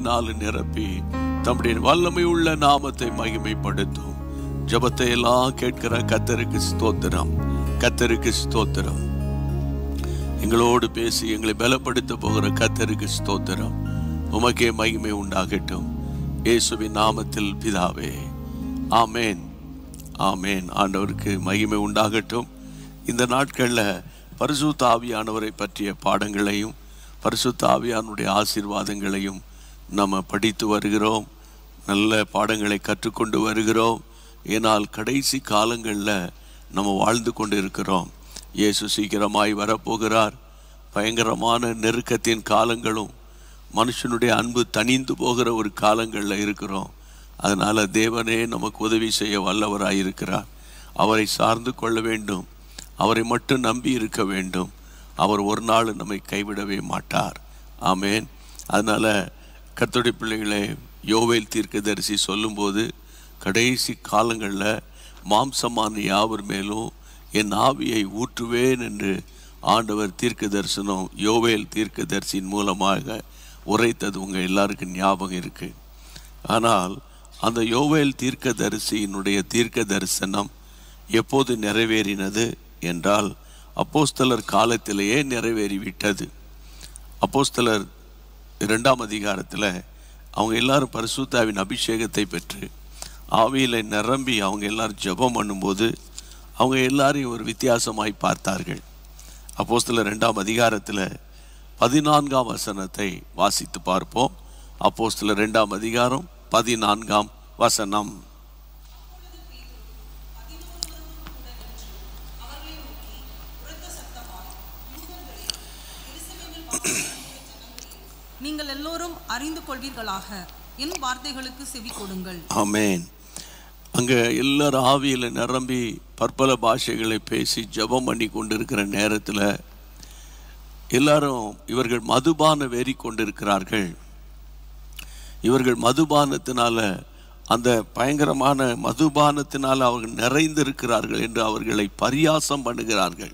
ஆவியினால நிரப்பி தம்முடைய வல்லமை உள்ள நாமத்தை மகிமைப்படுத்தும் ஜெபத்தை எல்லாம் கேட்கிற கத்தருக்கு ஸ்தோத்திரம் கத்தருக்கு ஸ்தோத்திரம் எங்களோடு பேசி எங்களை பலப்படுத்த போகிற கத்தருக்கு ஸ்தோத்திரம் உமக்கே மகிமை உண்டாகட்டும் இயேசுவின் நாமத்தில் பிதாவே ஆமேன் ஆமேன் ஆண்டவருக்கு மகிமை உண்டாகட்டும் இந்த நாட்களில் பரிசுத்த ஆவியானவரை பற்றிய பாடங்களையும் பரிசுத்த ஆவியானுடைய ஆசீர்வாதங்களையும் நம்ம படித்து வருகிறோம் நல்ல பாடங்களை கற்றுக்கொண்டு வருகிறோம் ஏனால் கடைசி காலங்களில் நம்ம வாழ்ந்து கொண்டு இருக்கிறோம் இயேசு சீக்கிரமாய் வரப்போகிறார் பயங்கரமான நெருக்கத்தின் காலங்களும் மனுஷனுடைய அன்பு தணிந்து போகிற ஒரு காலங்களில் இருக்கிறோம் அதனால தேவனே நமக்கு உதவி செய்ய வல்லவராய் இருக்கிறார் அவரை சார்ந்து கொள்ள வேண்டும் அவரை மட்டும் நம்பி இருக்க வேண்டும் அவர் ஒரு நாள் நம்மை கைவிடவே மாட்டார் ஆமேன் அதனால கர்த்தருடைய பிள்ளைகளே யோவேல் தீர்க்கதரிசி சொல்லும்போது கடைசி காலங்களில் மாம்சமான யாவர் மேலும் என் ஆவியை ஊற்றுவேன் என்று ஆண்டவர் தீர்க்க தரிசனம் யோவேல் தீர்க்க தரிசியின் மூலமாக உரைத்தது உங்கள் எல்லாருக்கும் ஞாபகம் இருக்கு ஆனால் அந்த யோவேல் தீர்க்க தரிசியினுடைய தீர்க்க தரிசனம் எப்போது நிறைவேறினது என்றால் அப்போஸ்தலர் காலத்திலேயே நிறைவேறிவிட்டது அப்போஸ்தலர் இரண்டாம் அதிகாரத்தில் அவங்க எல்லாரும் பரிசுத்தாவின் அபிஷேகத்தை பெற்று ஆவியில் நிரம்பி அவங்க எல்லாரும் ஜெபம் பண்ணும்போது அவங்க எல்லாரையும் ஒரு வித்தியாசமாய் பார்த்தார்கள் அப்போஸ்தலர் ரெண்டாம் அதிகாரத்தில் பதினான்காம் வசனத்தை வாசித்து பார்ப்போம் அப்போஸ்தலர் ரெண்டாம் அதிகாரம் பதினான்காம் வசனம் நீங்கள் எல்லோரும் அறிந்து கொள்வீர்களாக என் வார்த்தைகளுக்கு செவி கொடுங்கள் ஆமேன் அங்கே எல்லாரும் ஆவியில் நிரம்பி பற்பல பாஷைகளை பேசி ஜெபம் பண்ணி கொண்டிருக்கிற நேரத்தில் எல்லாரும் இவர்கள் மதுபான வெறி கொண்டிருக்கிறார்கள் இவர்கள் மதுபானத்தினால அந்த பயங்கரமான மதுபானத்தினால் அவர்கள் நிறைந்திருக்கிறார்கள் என்று அவர்களை பரியாசம் பண்ணுகிறார்கள்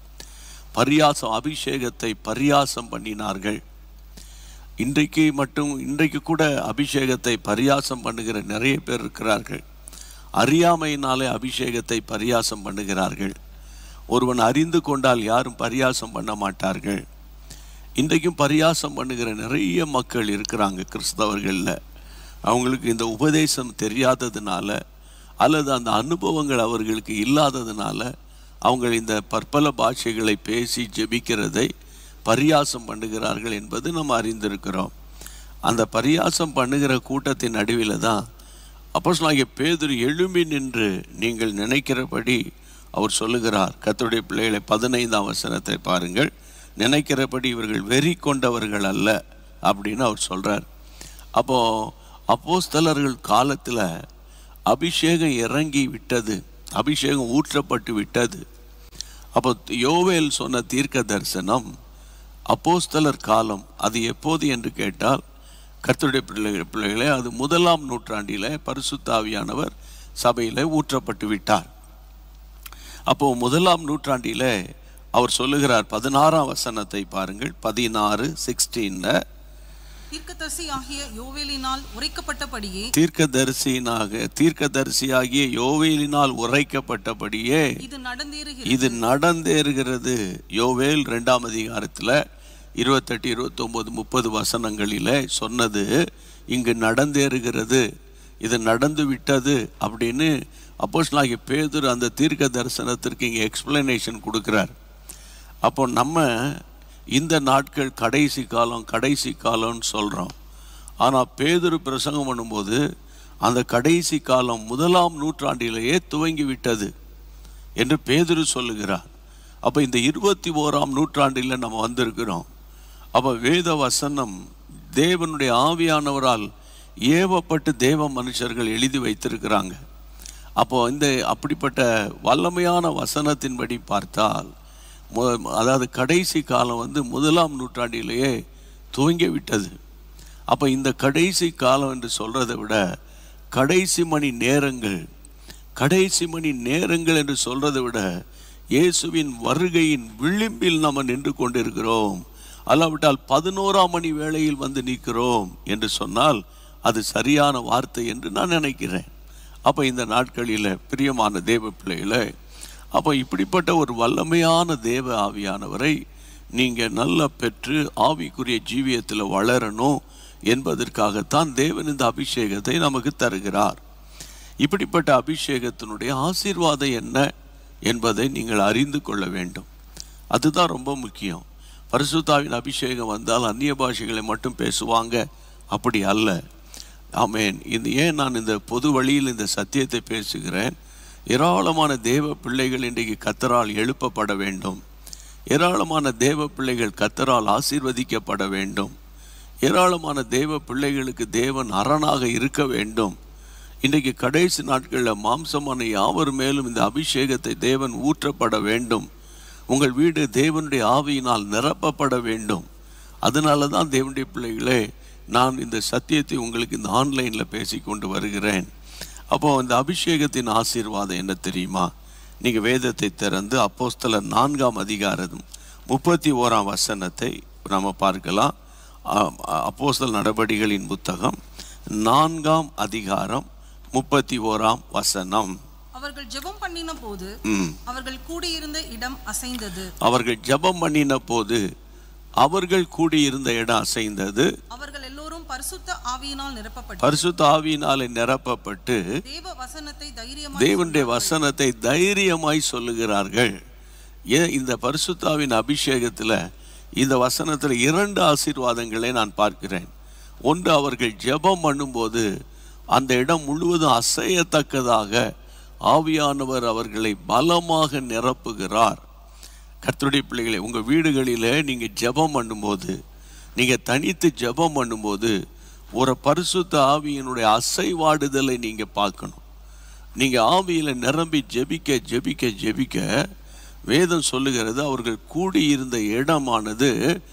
பரியாசம் அபிஷேகத்தை பரியாசம் பண்ணினார்கள் இன்றைக்கு மட்டும் இன்றைக்கு கூட அபிஷேகத்தை பரியாசம் பண்ணுகிற நிறைய பேர் இருக்கிறார்கள் அறியாமையினாலே அபிஷேகத்தை பரியாசம் பண்ணுகிறார்கள் ஒருவன் அறிந்து கொண்டால் யாரும் பரியாசம் பண்ண மாட்டார்கள் இன்றைக்கும் பரியாசம் பண்ணுகிற நிறைய மக்கள் இருக்கிறாங்க கிறிஸ்தவர்களில் அவங்களுக்கு இந்த உபதேசம் தெரியாததுனால அல்லது அந்த அனுபவங்கள் அவர்களுக்கு இல்லாததுனால அவங்க இந்த பற்பல பாஷைகளை பேசி ஜெபிக்கிறதை பரியாசம் பண்ணுகிறார்கள் என்பது நம்ம அறிந்திருக்கிறோம் அந்த பரியாசம் பண்ணுகிற கூட்டத்தின் நடுவில் தான் அப்போஸ்தலனாகிய பேதுரு எழும்பி நின்று நீங்கள் நினைக்கிறபடி அவர் சொல்லுகிறார் கர்த்தருடைய பிள்ளைகளை பதினைந்தாம் வசனத்தை பாருங்கள் நினைக்கிறபடி இவர்கள் வெறி கொண்டவர்கள் அல்ல அப்படின்னு அவர் சொல்றார் அப்போ அப்போஸ்தலர்கள் காலத்தில் அபிஷேகம் இறங்கி விட்டது அபிஷேகம் ஊற்றப்பட்டு விட்டது அப்போ யோவேல் சொன்ன தீர்க்க தரிசனம் அப்போஸ்தலர் காலம் அது எப்போது என்று கேட்டால் கர்த்தருடைய பிள்ளைகள் பிள்ளைகளே அது முதலாம் நூற்றாண்டிலே பரிசுத்தாவியானவர் சபையிலே ஊற்றப்பட்டு விட்டார் அப்போ முதலாம் நூற்றாண்டிலே அவர் சொல்லுகிறார் பதினாறாம் வசனத்தை பாருங்கள் பதினாறு சிக்ஸ்டீன்ல தீர்க்கதரிசி ஆகிய யோவேலினால் உரைக்கப்பட்டபடியே தீர்க்கதரிசியினாக தீர்க்கதரிசியாகிய யோவேலினால் உரைக்கப்பட்டபடியே இது நடந்தேறுகிறது இது நடந்தேறுகிறது யோவேல் ரெண்டாம் அதிகாரத்தில் இருபத்தெட்டு இருபத்தொம்போது முப்பது வசனங்களிலே சொன்னது இங்கு நடந்தேறுகிறது இது நடந்து விட்டது அப்படின்னு அப்போஸ்தலனாகிய பேதுரு அந்த தீர்க்க தரிசனத்திற்கு இங்கே எக்ஸ்பிளனேஷன் கொடுக்குறார் அப்போ நம்ம இந்த நாட்கள் கடைசி காலம் கடைசி காலம்னு சொல்கிறோம் ஆனால் பேதுரு பிரசங்கம் பண்ணும்போது அந்த கடைசி காலம் முதலாம் நூற்றாண்டிலேயே துவங்கி விட்டது என்று பேதுரு சொல்லுகிறார் அப்போ இந்த இருபத்தி ஓராம் நூற்றாண்டில் நம்ம வந்திருக்கிறோம் அப்போ வேத வசனம் தேவனுடைய ஆவியானவரால் ஏவப்பட்டு தேவ மனுஷர்கள் எழுதி வைத்திருக்கிறாங்க அப்போ இந்த அப்படிப்பட்ட வல்லமையான வசனத்தின்படி பார்த்தால் மு- அதாவது கடைசி காலம் வந்து முதலாம் நூற்றாண்டிலேயே துவங்கி விட்டது அப்போ இந்த கடைசி காலம் என்று சொல்றதை விட கடைசி மணி நேரங்கள் கடைசி மணி நேரங்கள் என்று சொல்றதை விட இயேசுவின் வருகையின் விளிம்பில் நம்ம நின்று கொண்டிருக்கிறோம் அல்லாவிட்டால் பதினோராம் மணி வேளையில் வந்து நிற்கிறோம் என்று சொன்னால் அது சரியான வார்த்தை என்று நான் நினைக்கிறேன் அப்போ இந்த நாட்களில் பிரியமான தேவ பிள்ளைகளை அப்போ இப்படிப்பட்ட ஒரு வல்லமையான தேவ ஆவியானவரை நீங்கள் நல்லா பெற்று ஆவிக்குரிய ஜீவியத்தில் வளரணும் என்பதற்காகத்தான் தேவன் இந்த அபிஷேகத்தை நமக்கு தருகிறார் இப்படிப்பட்ட அபிஷேகத்தினுடைய ஆசீர்வாதம் என்ன என்பதை நீங்கள் அறிந்து கொள்ள வேண்டும் அதுதான் ரொம்ப முக்கியம் பரிசுத்தாவின் அபிஷேகம் வந்தால் அந்நிய பாஷைகளை மட்டும் பேசுவாங்க அப்படி அல்ல ஆமேன் இந்த ஏன் நான் இந்த பொது வழியில் இந்த சத்தியத்தை பேசுகிறேன் ஏராளமான தேவ பிள்ளைகள் இன்றைக்கு கத்தரால் எழுப்பப்பட வேண்டும் ஏராளமான தேவ பிள்ளைகள் கத்தரால் ஆசீர்வதிக்கப்பட வேண்டும் ஏராளமான தேவ பிள்ளைகளுக்கு தேவன் அரணாக இருக்க வேண்டும் இன்றைக்கு கடைசி நாட்களில் மாம்சமான யாவர் மேலும் இந்த அபிஷேகத்தை தேவன் ஊற்றப்பட வேண்டும் உங்கள் வீடு தேவனுடைய ஆவியினால் நிரப்பப்பட வேண்டும் அதனால தான் தேவனுடைய பிள்ளைகளே நான் இந்த சத்தியத்தை உங்களுக்கு இந்த ஆன்லைனில் பேசி கொண்டு வருகிறேன் அப்போ இந்த அபிஷேகத்தின் ஆசீர்வாதம் என்ன தெரியுமா நீங்கள் வேதத்தை திறந்து அப்போஸ்தலர் நான்காம் அதிகாரம் முப்பத்தி ஓராம் வசனத்தை நம்ம பார்க்கலாம் அப்போஸ்தல் நடவடிகளின் புத்தகம் நான்காம் அதிகாரம் முப்பத்தி ஓராம் வசனம் அவர்கள் ஜெபம் பண்ணின போது ம் அவர்கள் கூடியிருந்த இடம் அசைந்தது அவர்கள் ஜெபம் பண்ணின போது அவர்கள் கூடியிருந்த இடம் அசைந்தது அவர்கள் எல்லோரும் பரிசுத்த ஆவியினால் நிரப்பப்பட்டு பரிசுத்த ஆவியினாலே நிரப்பப்பட்டு தேவ வசனத்தை தைரியமாக தேவனுடைய வசனத்தை தைரியமாய் சொல்லுகிறார்கள் ஏன் இந்த பரிசுத்தாவின் அபிஷேகத்தில் இந்த வசனத்தில் இரண்டு ஆசீர்வாதங்களை நான் பார்க்கிறேன் ஒன்று அவர்கள் ஜெபம் பண்ணும்போது அந்த இடம் முழுவதும் அசையத்தக்கதாக ஆவியானவர் அவர்களை பலமாக நிரப்புகிறார் கர்த்தருடைய பிள்ளைகளை உங்கள் வீடுகளில் நீங்கள் ஜெபம் பண்ணும்போது நீங்கள் தனித்து ஜெபம் பண்ணும்போது ஒரு பரிசுத்த ஆவியினுடைய அசைவாடுதலை நீங்கள் பார்க்கணும் நீங்கள் ஆவியில் நிரம்பி ஜெபிக்க ஜெபிக்க ஜெபிக்க வேதம் சொல்லுகிறது அவர்கள் கூடியிருந்த இடமானது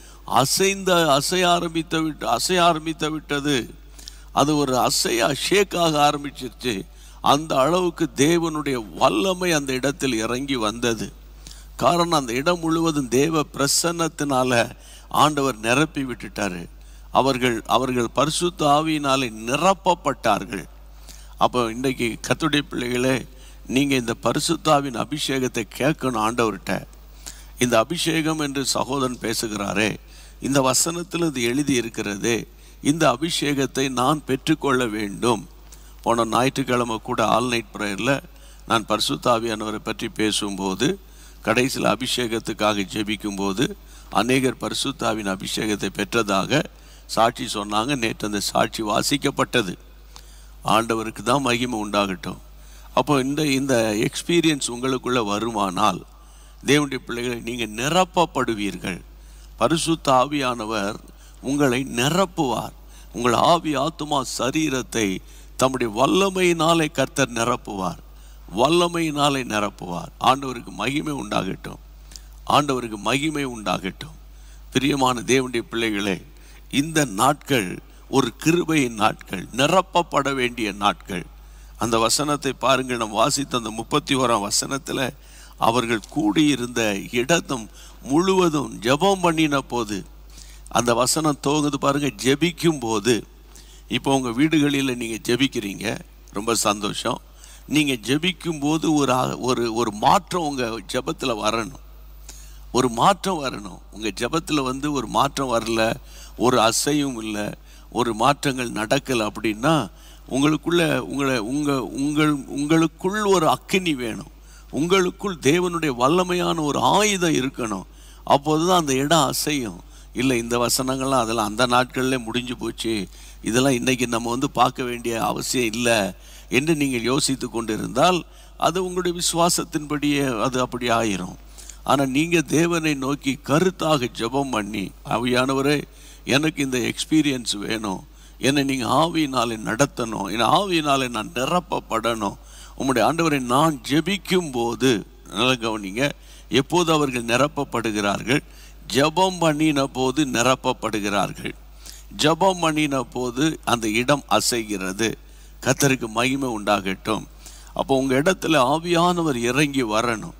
அசைந்த அசைய ஆரம்பித்து விட்டு அசைய ஆரம்பித்து விட்டது அது ஒரு அசையா ஷேக்காக ஆரம்பிச்சிருச்சு அந்த அளவுக்கு தேவனுடைய வல்லமை அந்த இடத்தில் இறங்கி வந்தது காரணம் அந்த இடம் முழுவதும் தேவ பிரசன்னத்தினால ஆண்டவர் நிரப்பி விட்டுட்டாரு அவர்கள் அவர்கள் பரிசுத்த ஆவியினாலே நிரப்பப்பட்டார்கள் அப்போ இன்றைக்கு கத்துடைய பிள்ளைகளே நீங்கள் இந்த பரிசுத்தாவின் அபிஷேகத்தை கேட்கணும் ஆண்டவர்கிட்ட இந்த அபிஷேகம் என்று சகோதரன் பேசுகிறாரே இந்த வசனத்தில் இது எழுதி இருக்கிறதே இந்த அபிஷேகத்தை நான் பெற்றுக்கொள்ள வேண்டும் போன ஞாயிற்றுக்கிழமை கூட ஆல் நைட் ப்ரேயரில் நான் பரிசுத்தாவியானவரை பற்றி பேசும்போது கடைசியில் அபிஷேகத்துக்காக ஜெபிக்கும்போது அநேகர் பரிசுத்தாவின் அபிஷேகத்தை பெற்றதாக சாட்சி சொன்னாங்க நேற்று அந்த சாட்சி வாசிக்கப்பட்டது ஆண்டவருக்கு தான் மகிமை உண்டாகட்டும் அப்போ இந்த இந்த எக்ஸ்பீரியன்ஸ் உங்களுக்குள்ள வருமானால் தேவனுடைய பிள்ளைகளை நீங்கள் நிரப்பப்படுவீர்கள் பரிசுத்த ஆவியானவர் உங்களை நிரப்புவார் உங்கள் ஆவி ஆத்துமா சரீரத்தை தம்முடைய வல்லமையினாலே கர்த்தர் நிரப்புவார் வல்லமையினாலே நிரப்புவார் ஆண்டவருக்கு மகிமை உண்டாகட்டும் ஆண்டவருக்கு மகிமை உண்டாகட்டும் பிரியமான தேவனுடைய பிள்ளைகளே இந்த நாட்கள் ஒரு கிருபையின் நாட்கள் நிரப்பப்பட வேண்டிய நாட்கள் அந்த வசனத்தை பாருங்கள் நம்ம வாசித்த அந்த முப்பத்தி ஓராம் வசனத்தில் அவர்கள் கூடியிருந்த இடத்தும் முழுவதும் ஜெபம் பண்ணின போது அந்த வசனம் துவங்குது பாருங்க ஜெபிக்கும் போது இப்போ உங்கள் வீடுகளில் நீங்கள் ஜெபிக்கிறீங்க ரொம்ப சந்தோஷம் நீங்கள் ஜெபிக்கும் போது ஒரு அ- ஒரு ஒரு மாற்றம் உங்கள் ஜெபத்தில் வரணும் ஒரு மாற்றம் வரணும் உங்கள் ஜெபத்தில் வந்து ஒரு மாற்றம் வரல ஒரு அசையும் இல்லை ஒரு மாற்றங்கள் நடக்கலை அப்படின்னா உங்களுக்குள்ள உங்களை உங்கள் உங்கள் உங்களுக்குள் ஒரு அக்கினி வேணும் உங்களுக்குள் தேவனுடைய வல்லமையான ஒரு ஆயுதம் இருக்கணும் அப்போது தான் அந்த இடம் அசையும் இல்லை இந்த வசனங்கள்லாம் அதெல்லாம் அந்த நாட்கள்ல முடிஞ்சு போச்சு இதெல்லாம் இன்னைக்கு நம்ம வந்து பார்க்க வேண்டிய அவசியம் இல்லை என்று நீங்கள் யோசித்து கொண்டிருந்தால் அது உங்களுடைய விசுவாசத்தின்படியே அது அப்படி ஆயிரும் ஆனால் நீங்கள் தேவனை நோக்கி கருத்தாக ஜெபம் பண்ணி ஆவியானவரே எனக்கு இந்த எக்ஸ்பீரியன்ஸ் வேணும் என்னை நீங்கள் ஆவியினாலே நடத்தணும் என் ஆவியினாலே நான் நிரப்பப்படணும் உம்முடைய ஆண்டவரை நான் ஜெபிக்கும் போது நல்லா கவனிங்க எப்போது அவர்கள் நிரப்பப்படுகிறார்கள் ஜெபம் பண்ணின போது நிரப்பப்படுகிறார்கள் ஜெபம் பண்ணின போது அந்த இடம் அசைகிறது கத்தருக்கு மகிமை உண்டாகட்டும் அப்போ உங்கள் இடத்துல ஆவியானவர் இறங்கி வரணும்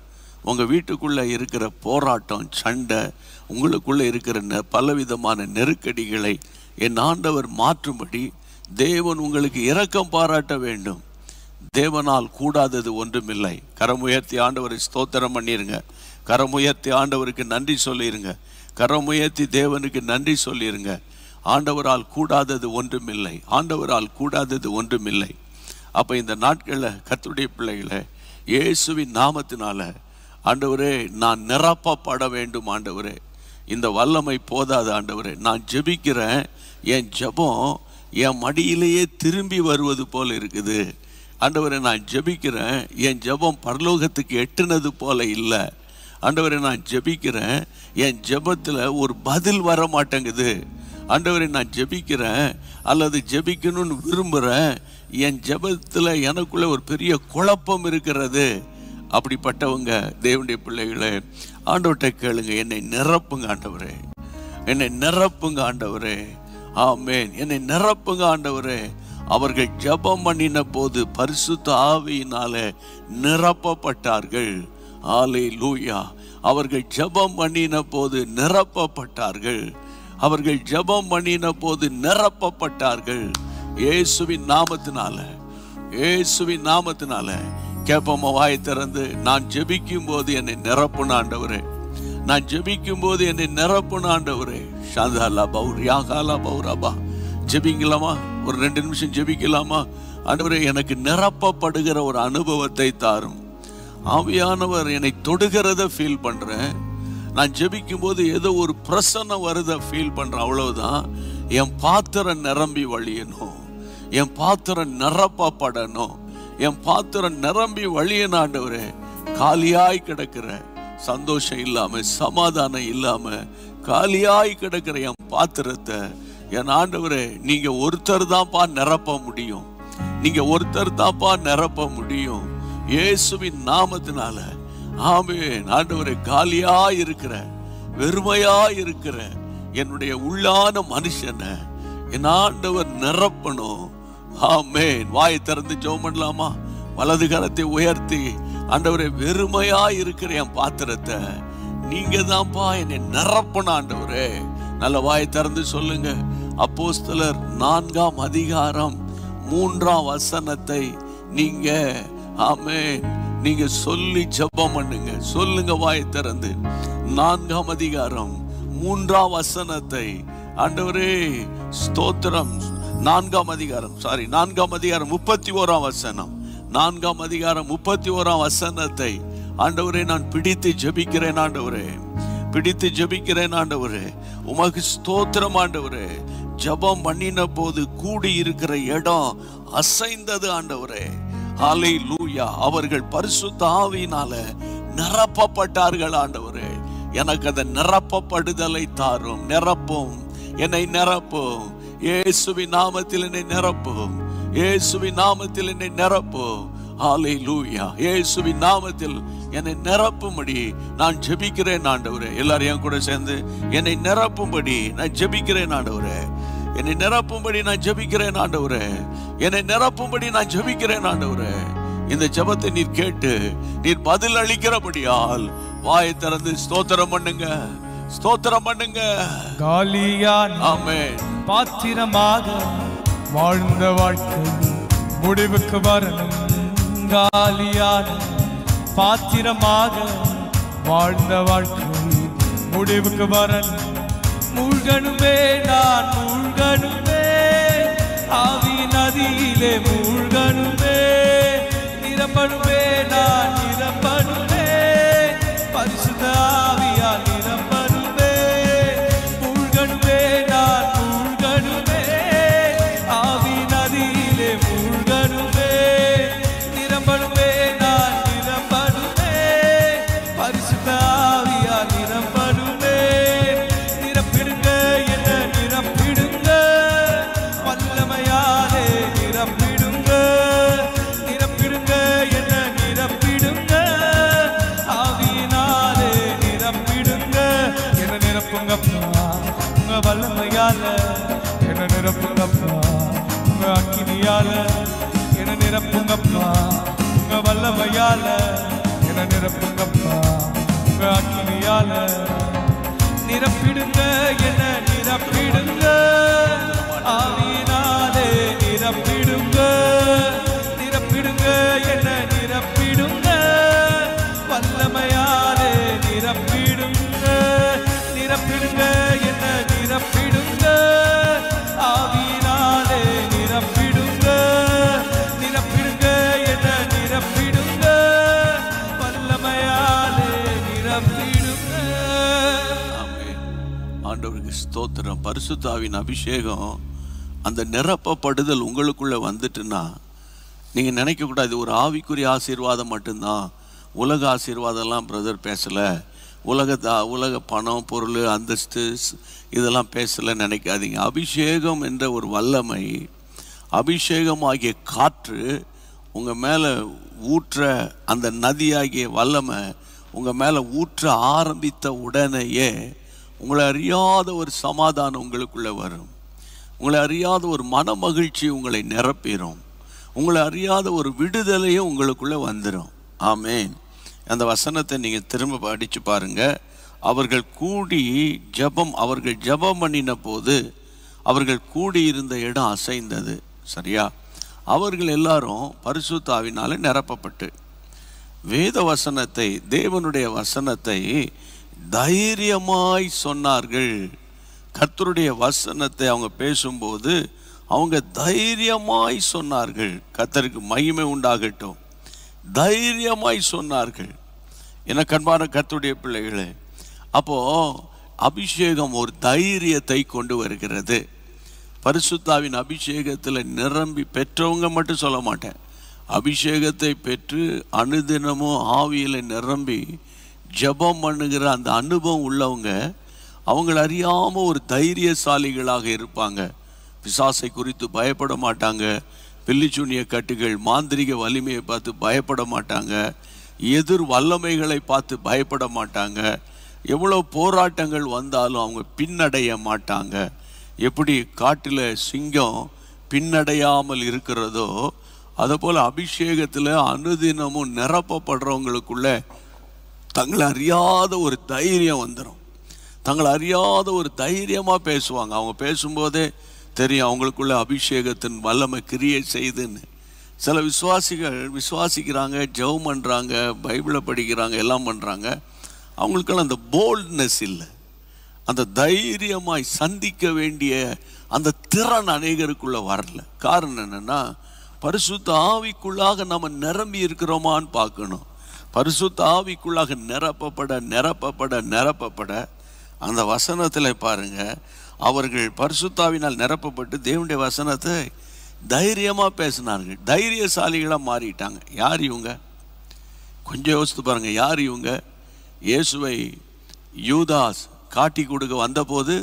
உங்கள் வீட்டுக்குள்ளே இருக்கிற போராட்டம் சண்டை உங்களுக்குள்ளே இருக்கிற நெ- பலவிதமான நெருக்கடிகளை என் ஆண்டவர் மாற்றும்படி தேவன் உங்களுக்கு இரக்கம் பாராட்ட வேண்டும் தேவனால் கூடாதது ஒன்றுமில்லை கரமுயர்த்தி ஆண்டவரை ஸ்தோத்திரம் பண்ணிருங்க கரமுயர்த்தி ஆண்டவருக்கு நன்றி சொல்லிருங்க கரமுயர்த்தி தேவனுக்கு நன்றி சொல்லிருங்க ஆண்டவரால் கூடாதது ஒன்றுமில்லை ஆண்டவரால் கூடாதது ஒன்றுமில்லை அப்போ இந்த நாட்களில் கர்த்தருடைய பிள்ளைகளை இயேசுவின் நாமத்தினால ஆண்டவரே நான் நிரப்பப்பட வேண்டும் ஆண்டவரே இந்த வல்லமை போதாது ஆண்டவரே நான் ஜெபிக்கிறேன் என் ஜெபம் என் மடியிலேயே திரும்பி வருவது போல இருக்குது ஆண்டவரே நான் ஜெபிக்கிறேன் என் ஜெபம் பரலோகத்துக்கு எட்டுனது போல இல்லை ஆண்டவரே நான் ஜெபிக்கிறேன் என் ஜெபத்தில் ஒரு பதில் வர மாட்டேங்குது ஆண்டவரே நான் ஜெபிக்கிறேன் அல்லது ஜெபிக்கணும்னு விரும்புகிறேன் என் ஜெபத்தில் எனக்குள்ள ஒரு பெரிய குழப்பம் இருக்கிறது அப்படிப்பட்டவங்க தேவனுடைய பிள்ளைகளே ஆண்டவர்கிட்ட கேளுங்க என்னை நிரப்புங்க ஆண்டவரே என்னை நிரப்புங்க ஆண்டவரே ஆமென் என்னை நிரப்புங்க ஆண்டவரே அவர்கள் ஜெபம் பண்ணின போது பரிசுத்த ஆவியினாலே நிரப்பப்பட்டார்கள் ஆலே லூயா அவர்கள் ஜெபம் பண்ணின போது நிரப்பப்பட்டார்கள் அவர்கள் ஜெபம் பண்ணின போது நிரப்பப்பட்டார்கள் இயேசுவின் நாமத்தினால இயேசுவின் நாமத்தினால கேப்பம வாய் திறந்து நான் ஜெபிக்கும் போது என்னை நிரப்புன ஆண்டவரே நான் ஜெபிக்கும் போது என்னை நிரப்புன ஆண்டவரே ஷாந்தாலா பௌரியா காலா பௌராபா ஜெபிக்கலாமா ஒரு ரெண்டு நிமிஷம் ஜெபிக்கலாமா ஆண்டவரே எனக்கு நிரப்பப்படுகிற ஒரு அனுபவத்தை தாரும் ஆவியானவர் என்னை தொடுகிறத ஃபீல் பண்றேன் நான் ஜெபிக்கும் போது ஏதோ ஒரு பிரசன்னம் வருத ஃபீல் பண்றேன் அவ்வளவுதான் என் பாத்திரம் நிரம்பி வழியணும் என் பாத்திரம் நிரப்பப்படணும் என் பாத்திரம் நிரம்பி வழியணும் ஆண்டவரே காலியாய் கிடக்கிற சந்தோஷம் இல்லாம சமாதானம் இல்லாம காலியாய் கிடக்கிற என் பாத்திரத்தை என் ஆண்டவரே நீங்க ஒருத்தர் தான்ப்பா நிரப்ப முடியும் நீங்க ஒருத்தர் தான்ப்பா நிரப்ப முடியும் இயேசுவின் நாமத்தினால ஆமென் ஆண்டவரே காலியா இருக்கிற வெறுமையா இருக்கிற என்னுடைய உள்ளான மனுஷனை என் ஆண்டவர் நிரப்பணும் ஆமென் வாயை திறந்து ஜெபம் பண்ணலாமா வலது கரத்தை உயர்த்தி ஆண்டவரே வெறுமையா இருக்கிற என் பாத்திரத்தை நீங்க தான்ப்பா என்னை நிரப்பணும் ஆண்டவரே நல்ல வாயை திறந்து சொல்லுங்க அப்போஸ்தலர் நான்காம் அதிகாரம் மூன்றாம் வசனத்தை நீங்க ஆமென் நீங்க சொல்லி ஜெபம் பண்ணுங்க சொல்லுங்க வாயை திறந்து நான்காம் அதிகாரம் மூன்றாம் வசனத்தை ஆண்டவரே ஸ்தோத்திரம் நான்காம் அதிகாரம் சாரி நான்காம் அதிகாரம் முப்பத்தி ஓராம் வசனம் நான்காம் அதிகாரம் முப்பத்தி ஓராம் வசனத்தை ஆண்டவரே நான் பிடித்து ஜெபிக்கிறேன் ஆண்டவரே பிடித்து ஜெபிக்கிறேன் ஆண்டவரே உமக்கு ஸ்தோத்திரம் ஆண்டவரே ஜெபம் பண்ணின போது கூடி இருக்கிற இடம் அசைந்தது ஆண்டவரே ஹாலே லூயா அவர்கள் பரிசுத்த ஆவியினால நிரப்பப்பட்டார்கள் ஆண்டவரே எனக்கு அந்த நிரப்பப்படுதலை தாரும் நிரப்பும் என்னை நிரப்பும் இயேசுவின் நாமத்தில் என்னை நிரப்பும் இயேசுவின் நாமத்தில் என்னை நிரப்பும் ஹாலே லூயா இயேசுவின் நாமத்தில் என்னை நிரப்பும்படி நான் ஜெபிக்கிறேன் ஆண்டவரே எல்லாரும் என் கூட சேர்ந்து என்னை நிரப்பும்படி நான் ஜெபிக்கிறேன் ஆண்டவரே என்னை நிரப்பும்படி நான் ஜெபிக்கிறேன் ஆண்டவரே என்னை நிரப்பும்படி நான் ஜெபிக்கிறேன் ஆண்டவரே இந்த ஜெபத்தை நீர் கேட்டு நீர் பதில் அளிக்கிறபடியால் வாயை திறந்து ஸ்தோத்திரம் பண்ணுங்க ஸ்தோத்திரம் பண்ணுங்க காலியான் ஆமென் பாத்திரமாக வாழ்ந்த வாழ்க்கை முடிவுக்கு வரணும் காலியான பாத்திரமாக வாழ்ந்த வாழ்க்கை முடிவுக்கு வரணும் மூழ்கணுமே நான் மூழ்கணுமே ஆவி நதியிலே மூழ்கணுமே நிரம்பணுமே நான் நிரம்பணுமே பரிசுத்த ஆவியால் நிரம்பணுமே மூழ்கணுமே நான் மூழ்கணுமே ஆவி நதியிலே மூழ்கணுமே நிரம்பணுமே நான் நிரம்பணுமே பரிசுத்த ஆவியால் நிரம்பணுமே நிரப்பிடுங்க என்ன நிரப்பிடுங்க வல்லமையாலே நிரப்பிடுங்க நிரப்பிடுங்க என்ன நிரப்பிடுங்க ஆவியினாலே நிரப்பிடுங்க என்ன நிரப்புங்கப்பா உங்க வல்லமையால என்ன நிரப்புங்கப்பா உங்க அக்கினியால என்ன நிரப்புங்கப்பா உங்க வல்லமையால என்ன நிரப்புங்கப்பா நிரப்பிடுங்க என்ன நிரப்பிடுங்க ஆவியினாலே நிரப்பிடுங்க நிரப்பிடுங்க என்ன நிரப்பிடுங்க வல்லமையாலே நிரப்பிடுங்க நிரப்பிடுங்க என்ன நிரப்பிடுங்க ஆவியினாலே நிரப்பிடுங்க நிரப்பிடுங்க என்ன நிரப்பிடுங்க வல்லமையாலே நிரப்பிடுங்க ஆமென். ஆண்டவருக்கு ஸ்தோத்திரம் பரிசுத்தாவின் அபிஷேகம் அந்த நிரப்பப்படுதல் உங்களுக்குள்ள வந்துட்டுன்னா நீங்க நினைக்க கூடாது இது ஒரு ஆவிக்குரிய ஆசீர்வாதம் மட்டும்தான் உலக ஆசீர்வாதம்லாம் பிரதர் பேசல உலக தா- உலக பணம் பொருள் அந்தஸ்து ஸ்- இதெல்லாம் பேசல நினைக்காதீங்க அபிஷேகம் என்ற ஒரு வல்லமை அபிஷேகமாகிய காற்று உங்க மேல ஊற்ற அந்த நதியாகிய வல்லமை உங்க மேல ஊற்ற ஆரம்பித்த உடனேயே உங்களை அறியாத ஒரு சமாதானம் உங்களுக்குள்ள வரும் உங்களை அறியாத ஒரு மன மகிழ்ச்சி உங்களை நிரப்பிடும் உங்களை அறியாத ஒரு விடுதலையும் உங்களுக்குள்ள வந்துடும் ஆமென் அந்த வசனத்தை நீங்க திரும்ப படிச்சு பாருங்க அவர்கள் கூடி ஜெபம் அவர்கள் ஜெபம் பண்ணின போது அவர்கள் கூடி இருந்த இடம் அசைந்தது சரியா அவர்கள் எல்லாரும் பரிசுத்தாவினால நிரப்பப்பட்டு வேத வசனத்தை தேவனுடைய வசனத்தை தைரியமாய் சொன்னார்கள் கர்த்தருடைய வசனத்தை அவங்க பேசும்போது அவங்க தைரியமாய் சொன்னார்கள் கர்த்தருக்கு மகிமை உண்டாகட்டும் தைரியமாய் சொன்னார்கள் என கண்பான கர்த்தருடைய பிள்ளைகளே அப்போ அபிஷேகம் ஒரு தைரியத்தை கொண்டு வருகிறது பரிசுத்தாவின் அபிஷேகத்தில் நிரம்பி பெற்றவங்க மட்டும் சொல்ல மாட்டேன் அபிஷேகத்தை பெற்று அனுதினமும் ஆவியில் நிரம்பி ஜெபம் பண்ணுகிற அந்த அனுபவம் உள்ளவங்க அவங்கள அறியாம ஒரு தைரியசாலிகளாக இருப்பாங்க பிசாசை குறித்து பயப்பட மாட்டாங்க பில்லிச்சூனிய கட்டுகள் மாந்திரிக வலிமையை பார்த்து பயப்பட மாட்டாங்க எதிர் வல்லமைகளை பார்த்து பயப்பட மாட்டாங்க எவ்வளோ போராட்டங்கள் வந்தாலும் அவங்க பின்னடைய மாட்டாங்க எப்படி காட்டில் சிங்கம் பின்னடையாமல் இருக்கிறதோ அதை போல் அபிஷேகத்தில் அனுதினமும் நிரப்பப்படுறவங்களுக்குள்ள தங்களை அறியாத ஒரு தைரியம் வந்துடும் தங்களை அறியாத ஒரு தைரியமாக பேசுவாங்க அவங்க பேசும்போதே தெரியும் அவங்களுக்குள்ள அபிஷேகத்தின் வல்லமை கிரியை செய்துன்னு சில விசுவாசிகள் விசுவாசிக்கிறாங்க ஜெபம் பண்ணுறாங்க பைபிளை படிக்கிறாங்க எல்லாம் பண்ணுறாங்க அவங்களுக்கெல்லாம் அந்த போல்ட்னஸ் இல்லை அந்த தைரியமாய் சந்திக்க வேண்டிய அந்த திறன் அநேகருக்குள்ள வரல காரணம் என்னன்னா பரிசுத்த ஆவிக்குள்ளாக நம்ம நிரம்பி இருக்கிறோமான்னு பார்க்கணும் பரிசுத்த ஆவிக்குள்ளாக நிரப்பப்பட நிரப்பப்பட நிரப்பப்பட அந்த வசனத்தில் பாருங்க அவர்கள் பரிசுத்தாவினால் நிரப்பப்பட்டு தேவனுடைய வசனத்தை தைரியமா பேசினார்கள் தைரியசாலிகளாக மாறிட்டாங்க யார் இவங்க கொஞ்சம் யோசித்து பாருங்க யார் இவங்க இயேசுவை யூதாஸ் காட்டி கொடுக்க வந்தபோது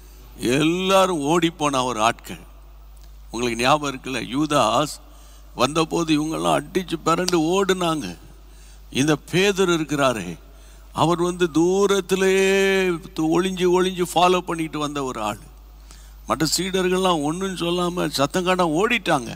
எல்லாரும் ஓடிப்போன ஒரு ஆட்கள் உங்களுக்கு ஞாபகம் இருக்குல்ல யூதாஸ் வந்தபோது இவங்கெல்லாம் அடிச்சு பிறண்டு ஓடுனாங்க இந்த பேதர் இருக்கிறாரே அவர் வந்து தூரத்திலே ஒளிஞ்சு ஒளிஞ்சு ஃபாலோ பண்ணிட்டு வந்த ஒரு ஆள் மற்ற சீடர்கள்லாம் ஒன்றும் சொல்லாமல் சத்தங்காட்ட ஓடிட்டாங்க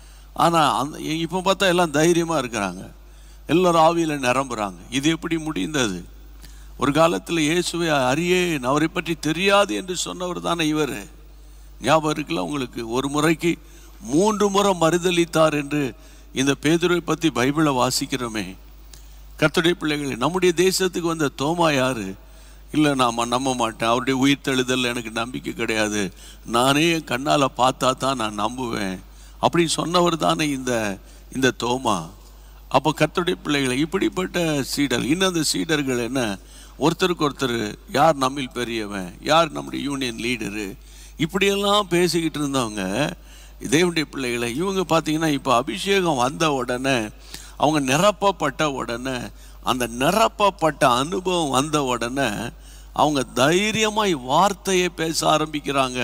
ஆனால் அந்த இப்போ பார்த்தா எல்லாம் தைரியமாக இருக்கிறாங்க எல்லாரும் ஆவியில் நிரம்புறாங்க இது எப்படி முடிந்தது ஒரு காலத்தில் இயேசுவை அறியேன் அவரை பற்றி தெரியாது என்று சொன்னவர் தானே இவர் ஞாபகம் இருக்குல்ல உங்களுக்கு ஒரு முறைக்கு மூன்று முறை மறுதளித்தார் என்று இந்த பேதுரை பற்றி பைபிளை வாசிக்கிறோமே கர்த்தருடைய பிள்ளைகளே நம்முடைய தேசத்துக்கு வந்த தோமா யாரு இல்லை நான் நம்ப மாட்டேன் அவருடைய உயிர்த்தெழுதல் எனக்கு நம்பிக்கை கிடையாது நானே என் கண்ணால் பார்த்தா தான் நான் நம்புவேன் அப்படின்னு சொன்னவர் தானே இந்த இந்த தோமா அப்போ கர்த்தருடைய பிள்ளைகளை இப்படிப்பட்ட சீடர் இன்னும் அந்த சீடர்கள் என்ன ஒருத்தருக்கு ஒருத்தர் யார் நம்மில் பெரியவன் யார் நம்முடைய யூனியன் லீடரு இப்படியெல்லாம் பேசிக்கிட்டு இருந்தவங்க தேவனுடைய பிள்ளைகளை இவங்க பார்த்தீங்கன்னா இப்போ அபிஷேகம் வந்த உடனே அவங்க நிரப்பப்பட்ட உடனே அந்த நிரப்பப்பட்ட அனுபவம் வந்த உடனே அவங்க தைரியமாய் வார்த்தையை பேச ஆரம்பிக்கிறாங்க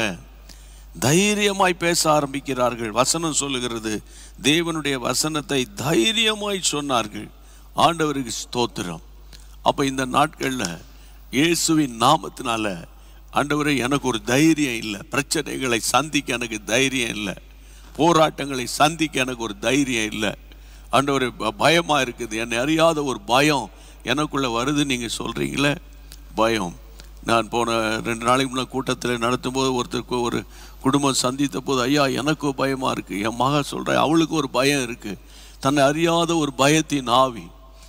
தைரியமாய் பேச ஆரம்பிக்கிறார்கள் வசனம் சொல்லுகிறது தேவனுடைய வசனத்தை தைரியமாய் சொன்னார்கள் ஆண்டவருக்கு ஸ்தோத்திரம் அப்போ இந்த நாட்களில் இயேசுவின் நாமத்தினால ஆண்டவரே எனக்கு ஒரு தைரியம் இல்லை பிரச்சனைகளை சந்திக்க எனக்கு தைரியம் இல்லை போராட்டங்களை சந்திக்க எனக்கு ஒரு தைரியம் இல்லை ஆண்டவரே ப- பயமா இருக்குது என்னை அறியாத ஒரு பயம் எனக்குள்ள வருது நீங்க சொல்றீங்களே பயம் நான் போன ரெண்டு நாளைக்கு முன்னாடி கூட்டத்தில் நடத்தும்போது ஒருத்தருக்கு ஒரு குடும்பம் சந்தித்த போது ஐயா எனக்கும் பயமாக இருக்குது என் மக சொல்கிறேன் அவளுக்கு ஒரு பயம் இருக்குது தன்னை அறியாத ஒரு பயத்தின் ஆவி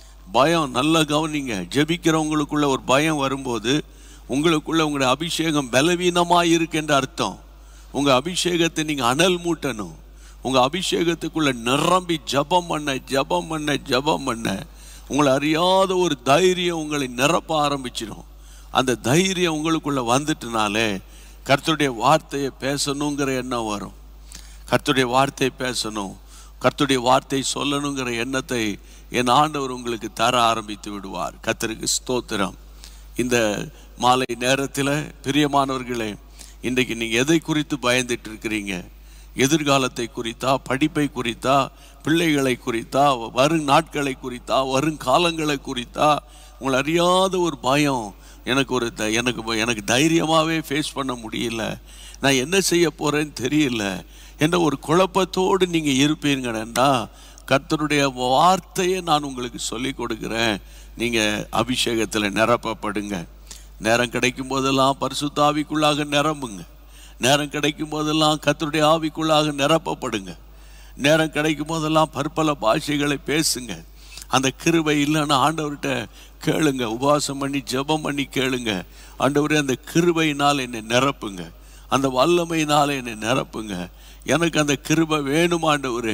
பயம் நல்லா கவனிங்க ஜெபிக்கிறவங்களுக்குள்ள ஒரு பயம் வரும்போது உங்களுக்குள்ள உங்களுடைய அபிஷேகம் பலவீனமாக இருக்குன்ற அர்த்தம் உங்கள் அபிஷேகத்தை நீங்கள் அனல் மூட்டணும் உங்கள் அபிஷேகத்துக்குள்ள நிரம்பி ஜபம் பண்ண ஜபம் பண்ண ஜபம் பண்ண உங்களை அறியாத ஒரு தைரியம் உங்களை நிரப்ப ஆரம்பிச்சிடும் அந்த தைரியம் உங்களுக்குள்ள வந்துட்டுனாலே கர்த்தருடைய வார்த்தையை பேசணுங்கிற எண்ணம் வரும் கர்த்தருடைய வார்த்தை பேசணும் கர்த்தருடைய வார்த்தை சொல்லணுங்கிற எண்ணத்தை என் ஆண்டவர் உங்களுக்கு தர ஆரம்பித்து விடுவார் கர்த்தருக்கு ஸ்தோத்திரம் இந்த மாலை நேரத்தில் பிரியமானவர்களே இன்றைக்கு நீங்கள் எதை குறித்து பயந்துட்டு இருக்கிறீங்க எதிர்காலத்தை குறித்தா படிப்பை குறித்தா பிள்ளைகளை குறித்தா வரும் நாட்களை குறித்தா வரும் காலங்களை குறித்தா உங்களை அறியாத ஒரு பயம் எனக்கு ஒரு த- எனக்கு ப- எனக்கு தைரியமாகவே ஃபேஸ் பண்ண முடியல நான் என்ன செய்ய போகிறேன்னு தெரியல என்ற ஒரு குழப்பத்தோடு நீங்கள் இருப்பீங்கன்னா கர்த்தருடைய வார்த்தையை நான் உங்களுக்கு சொல்லி கொடுக்குறேன் நீங்கள் அபிஷேகத்தில் நிரப்பப்படுங்க நேரம் கிடைக்கும் போதெல்லாம் பரிசுத்தாவிக்குள்ளாக நிரம்புங்க நேரம் கிடைக்கும் போதெல்லாம் கர்த்தருடைய ஆவிக்குள்ளாக நிரப்பப்படுங்க நேரம் கிடைக்கும் போதெல்லாம் பற்பல பாஷைகளை பேசுங்க அந்த கிருபை இல்லைன்னா ஆண்டவர்கிட்ட கேளுங்க உபவாசம் பண்ணி ஜெபம் பண்ணி கேளுங்க ஆண்டவரே அந்த கிருபையினால் என்னை நிரப்புங்க அந்த வல்லமையினால் என்னை நிரப்புங்க எனக்கு அந்த கிருபை வேணும் ஆண்டவரே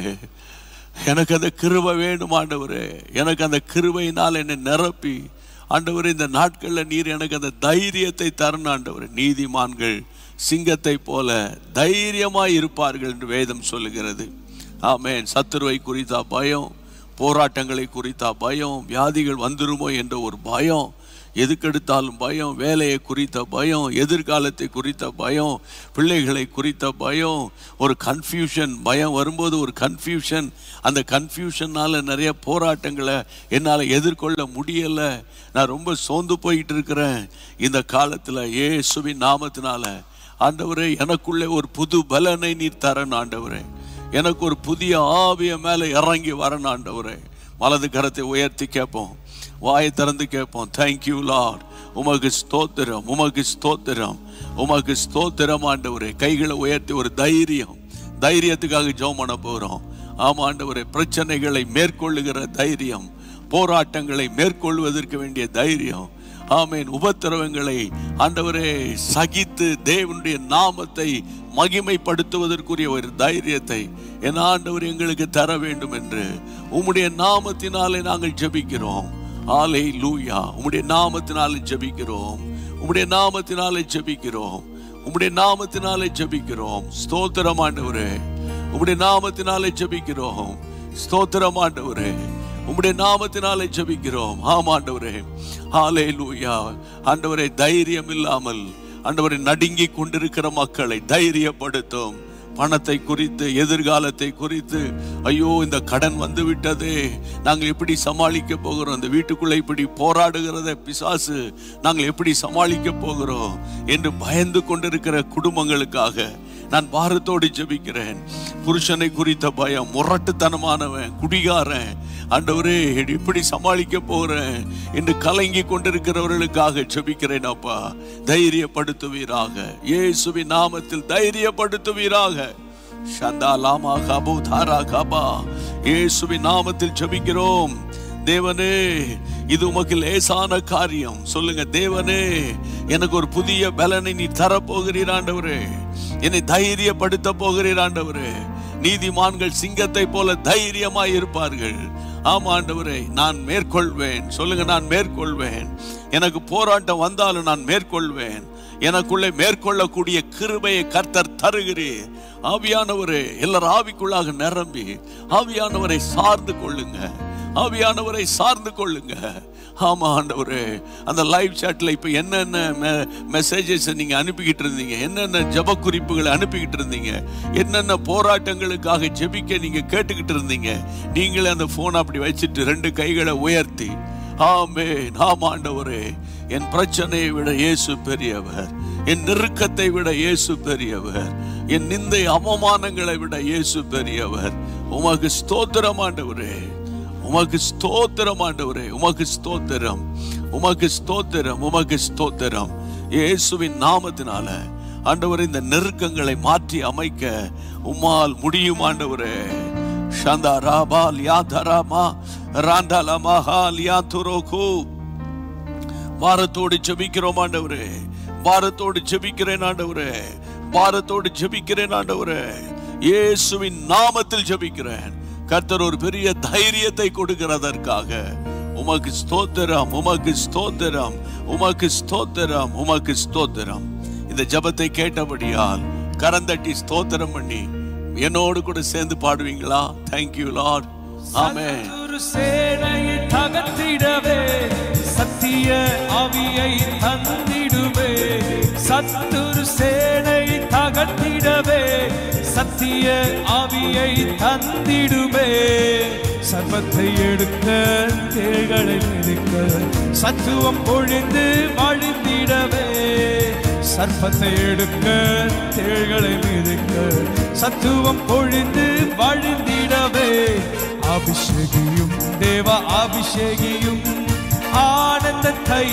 எனக்கு அந்த கிருபை வேணும் ஆண்டவரே எனக்கு அந்த கிருபையினால் என்னை நிரப்பி ஆண்டவரே இந்த நாட்களில் நீர் எனக்கு அந்த தைரியத்தை தரணும் ஆண்டவரே நீதிமான்கள் சிங்கத்தை போல தைரியமாய் இருப்பார்கள் என்று வேதம் சொல்லுகிறது ஆமென் சத்துருவை குறித்தா பயம் போராட்டங்களை குறித்தா பயம் வியாதிகள் வந்துருமோ என்ற ஒரு பயம் எதுக்கெடுத்தாலும் பயம் வேலையை குறித்த பயம் எதிர்காலத்தை குறித்த பயம் பிள்ளைகளை குறித்த பயம் ஒரு கன்ஃபியூஷன் பயம் வரும்போது ஒரு கன்ஃபியூஷன் அந்த கன்ஃபியூஷனால் நிறைய போராட்டங்களை என்னால் எதிர்கொள்ள முடியலை நான் ரொம்ப சோர்ந்து போயிட்டு இருக்கிறேன் இந்த காலத்தில் இயேசுவின் நாமத்தினால ஆண்டவரே எனக்குள்ளே ஒரு புது பலனை நீர் தரணும் ஆண்டவரே எனக்கு ஒரு புதிய ஆவிய மேலே இறங்கி வரணும் ஆண்டவரே வலது கரத்தை உயர்த்தி கேட்போம் வாயை திறந்து கேட்போம் தேங்க்யூ லார்ட் உமக்கு ஸ்தோத்திரம் உமக்கு ஸ்தோத்திரம் உமக்கு ஸ்தோத்திரம் ஆண்டவரே கைகளை உயர்த்தி ஒரு தைரியம் தைரியத்துக்காக ஜெபம் பண்ண போகிறோம் ஆமா ஆண்டவரே பிரச்சனைகளை மேற்கொள்ளுகிற தைரியம் போராட்டங்களை மேற்கொள்வதற்கு வேண்டிய தைரியம் ஆமேன் உபத்திரவங்களை ஆண்டவரே சகித்து தேவனுடைய நாமத்தை மகிமைப்படுத்துவதற்குரிய ஒரு தைரியத்தை என் ஆண்டவர் எங்களுக்கு தர வேண்டும் என்று உம்முடைய நாமத்தினாலே நாங்கள் ஜெபிக்கிறோம் ஆலை லூயா உம்முடைய நாமத்தினாலே ஜெபிக்கிறோம் உம்முடைய நாமத்தினாலே ஜெபிக்கிறோம் உம்முடைய நாமத்தினாலே ஜெபிக்கிறோம் ஸ்தோத்திரம் ஆண்டவரே உம்முடைய நாமத்தினாலே ஜெபிக்கிறோம் ஸ்தோத்திரம் ஆண்டவரே உம்முடைய நாமத்தினாலே ஜெபிக்கிறோம் ஆம் ஆண்டவரே ஹாலே லூயா ஆண்டவரே தைரியம் இல்லாமல் ஆண்டவரை நடுங்கி கொண்டிருக்கிற மக்களை தைரியப்படுத்தும் பணத்தை குறித்து எதிர்காலத்தை குறித்து ஐயோ இந்த கடன் வந்து விட்டதே நாங்கள் எப்படி சமாளிக்க போகிறோம் இந்த வீட்டுக்குள்ள இப்படி போராடுகிறத பிசாசு நாங்கள் எப்படி சமாளிக்க போகிறோம் என்று பயந்து கொண்டிருக்கிற குடும்பங்களுக்காக நான் பாரத்தோடு ஜெபிக்கிறேன் புருஷனை குறித்த பயம் முரட்டுத்தனமானவன் குடிகாரன் ஆண்டவரே எப்படி சமாளிக்க போறேன் என்று கலங்கி கொண்டிருக்கிறவர்களுக்காக ஜெபிக்கிறேன் அப்பா தைரியப்படுத்துவீராக இயேசுவின் நாமத்தில் தைரியப்படுத்துவீராக ஷந்தா லாமா கபு தாரா கபா இயேசுவின் நாமத்தில் ஜெபிக்கிறோம் தேவனே இது உமக்கு லேசான காரியம் சொல்லுங்க தேவனே எனக்கு ஒரு புதிய பலனை நீ தரப்போகிறீர் ஆண்டவரே என்னை தைரியப்படுத்த போகிறீர் ஆண்டவரே நீதிமான்கள் சிங்கத்தை போல தைரியமாய் இருப்பார்கள் ஆமா ஆண்டவரே நான் மேற்கொள்வேன் சொல்லுங்க நான் மேற்கொள்வேன் எனக்கு போராட்டம் வந்தாலும் நான் மேற்கொள்வேன் எனக்குள்ளே மேற்கொள்ளக்கூடிய கிருபையை கர்த்தர் தருகிறீர் ஆவியானவரே எல்லாரும் ஆவிக்குள்ளாக நிரம்பி ஆவியானவரை சார்ந்து கொள்ளுங்க ஆவியானவரை சார்ந்து கொள்ளுங்க ஆமா ஆண்டவரே அந்த லைவ் சாட்ல இப்ப என்னென்ன மெசேஜஸ் நீங்க அனுப்பிக்கிட்டு இருந்தீங்க என்னென்ன ஜெப குறிப்புகளை அனுப்பிக்கிட்டு இருந்தீங்க என்னென்ன போராட்டங்களுக்காக ஜெபிக்க நீங்க கேட்டுக்கிட்டு இருந்தீங்க நீங்களே அந்த போன் அப்படி வச்சுட்டு ரெண்டு கைகளை உயர்த்தி ஆமே நாம் ஆண்டவரே என் பிரச்சனையை விட இயேசு பெரியவர் என் நெருக்கத்தை விட இயேசு பெரியவர் என் நிந்தை அவமானங்களை விட இயேசு பெரியவர் உமக்கு ஸ்தோத்திரம் ஆண்டவரே உமக்கு ஸ்தோத்திரம் ஆண்டவரே உமக்கு ஸ்தோத்திரம் உமக்கு ஸ்தோத்திரம் உமக்கு ஸ்தோத்திரம் இயேசுவின் நாமத்தினால ஆண்டவர் இந்த நெருக்கங்களை மாற்றி அமைக்க உம்மால் முடியும் ஆண்டவரே ஷந்தா ராபா லியா தராமா ராண்டாலா மஹா லியா துரோகு பாரத்தோடு ஜெபிக்கிறோம் ஆண்டவரே பாரத்தோடு ஜெபிக்கிறேன் ஆண்டவரே பாரத்தோடு ஜெபிக்கிறேன் ஆண்டவரே இயேசுவின் நாமத்தில் ஜெபிக்கிறேன் கர்த்தர் ஒரு பெரிய தைரியத்தை கொடுக்கிறதற்காக உமக்கு ஸ்தோத்திரம் உமக்கு ஸ்தோத்திரம் உமக்கு ஸ்தோத்திரம் உமக்கு ஸ்தோத்திரம் இந்த ஜெபத்தை கேட்டபடியால் கரந்தட்டி ஸ்தோத்திரம் பண்ணி என்னோடு கூட சேர்ந்து பாடுவீங்களா தேங்க்யூ லார்ட் ஆமென் சத்துரு சேனையை தகர்த்திடவே சத்திய ஆவியை தந்திடுவே சத்துரு சேனை தகர்த்திடவே சத்திய ஆவியை தந்திடுவே சர்வத்தை எடுக்க தேள்களை மிதிக்க சத்துவம் பொழிந்து வழிந்திடவே சர்ப்பத்தை எடுக்க தேள்களை மிதிக்க சத்துவம் பொழிந்து வழிந்திடவே அபிஷேகியும் தேவ அபிஷேகியும் ஆனந்த